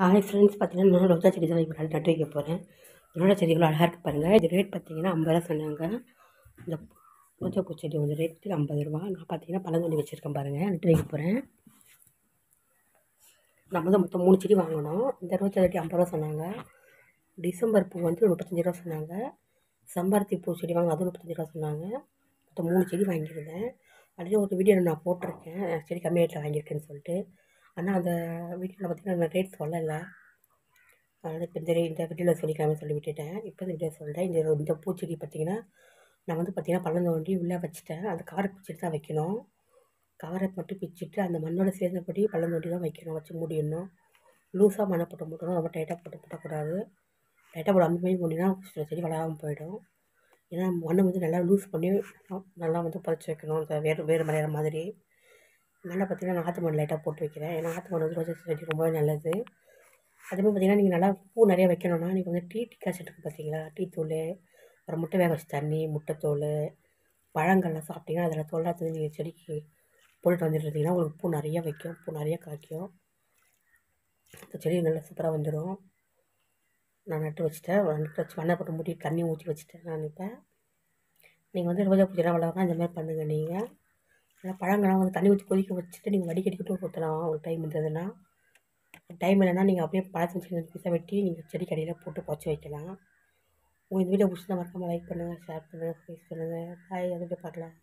hi friends பார்த்தீங்கன்னா நான் ரோஜா செடி தான் இப்போ நட்டு வைக்க போகிறேன் ரோஜா செடிகளும் அழகாக இருக்குது பாருங்கள் இது ரேட் பார்த்தீங்கன்னா ஐம்பது ரூபா சொன்னாங்க இந்த ரோஜா பூச்செடி வந்து ரேட்டு ஐம்பது ரூபா நான் பார்த்தீங்கன்னா பழங்கொல்லி வச்சுருக்கேன் பாருங்கள் நட்டு வைக்க போகிறேன் நம்ம வந்து மொத்தம் மூணு செடி வாங்கினோம் இந்த ரோஜா செடி ஐம்பது ரூபா சொன்னாங்க டிசம்பர் பூ வந்து முப்பத்தஞ்சு ரூபா சொன்னாங்க செம்பருத்தி பூ செடி வாங்க அதுவும் முப்பத்தஞ்சு ரூபா சொன்னாங்க மொத்தம் மூணு செடி வாங்கியிருந்தேன் அதுலேயே ஒரு வீடியோ நான் போட்டிருக்கேன் செடி கம்மி ரேட்டில் வாங்கியிருக்கேன்னு சொல்லிட்டு ஆனால் அந்த வீடியோவில் பார்த்தீங்கன்னா நான் ரேட் சொல்லலை அதனால் இப்போ இந்த இந்த வீடியோவில் சொல்லிக்கலாமே சொல்லி விட்டுட்டேன் இப்போ இந்த வீடியோ சொல்கிறேன் இந்த இந்த பூச்செடி பார்த்தீங்கன்னா நான் வந்து பார்த்தீங்கன்னா பள்ளம் தோண்டி உள்ளே வச்சுட்டேன் அந்த கவரை பிச்சுட்டு தான் வைக்கணும் கவரை மட்டும் பிச்சுட்டு அந்த மண்ணோட சேர்ந்தபடி பள்ளம் தோண்டி தான் வைக்கணும் வச்சு மூடிடணும் லூஸாக மண்ணை போட்டு மூடணும் ரொம்ப டைட்டாக போட்டு போட்டக்கூடாது டைட்டாக போட அந்த மாதிரி மூடினா செடி வளராமல் போயிடும் ஏன்னா மண்ணை வந்து நல்லா லூஸ் பண்ணி நல்லா வந்து பதிச்சு வைக்கணும் அந்த வேறு வேறு மலையிற மாதிரி மேலே பார்த்தீங்கன்னா நான் ஆற்று மண் லைட்டாக போட்டு வைக்கிறேன் ஏன்னா ஆற்று மண் வந்து ரோஜா செடி ரொம்பவே நல்லது அதேமாதிரி பார்த்தீங்கன்னா நீங்கள் நல்லா பூ நிறைய வைக்கணும்னா நீங்கள் வந்து டீ டிக்காஸ் இருக்குது பார்த்தீங்களா டீ தூள் ஒரு முட்டை வேக வச்ச தண்ணி முட்டைத்தோல் பழங்கள்லாம் சாப்பிட்டீங்கன்னா அதில் தோலாக தந்து நீங்கள் செடிக்கு போட்டுட்டு வந்துட்டு இருந்தீங்கன்னா உங்களுக்கு பூ நிறைய வைக்கும் பூ நிறைய காய்க்கும் அந்த செடி நல்லா சூப்பராக வந்துடும் நான் நட்டு வச்சுட்டேன் நட்டு வச்சு மண்ணை போட்டு மூடி தண்ணி ஊற்றி வச்சுட்டேன் நான் இப்போ நீங்கள் வந்து ரோஜா பூச்செல்லாம் வளர்க்கலாம் இந்த மாதிரி பண்ணுங்கள் நீங்கள் நல்லா பழங்கள்லாம் வந்து தண்ணி ஊற்றி கொதிக்க வச்சுட்டு நீங்கள் வடிகட்டிக்கிட்டு ஊற்றலாம் உங்களுக்கு டைம் இருந்ததுன்னா டைம் இல்லைன்னா நீங்கள் அப்படியே பழத்தை சின்ன பீஸாக வெட்டி நீங்கள் செடி கடையில் போட்டு பொச்சு வைக்கலாம் உங்கள் இந்த வீடியோ பிடிச்சிருந்தா மறக்காமல் லைக் பண்ணுங்கள் ஷேர் பண்ணுங்கள் ஃபேஸ் பண்ணுங்கள் பாய் அதை பார்க்கலாம்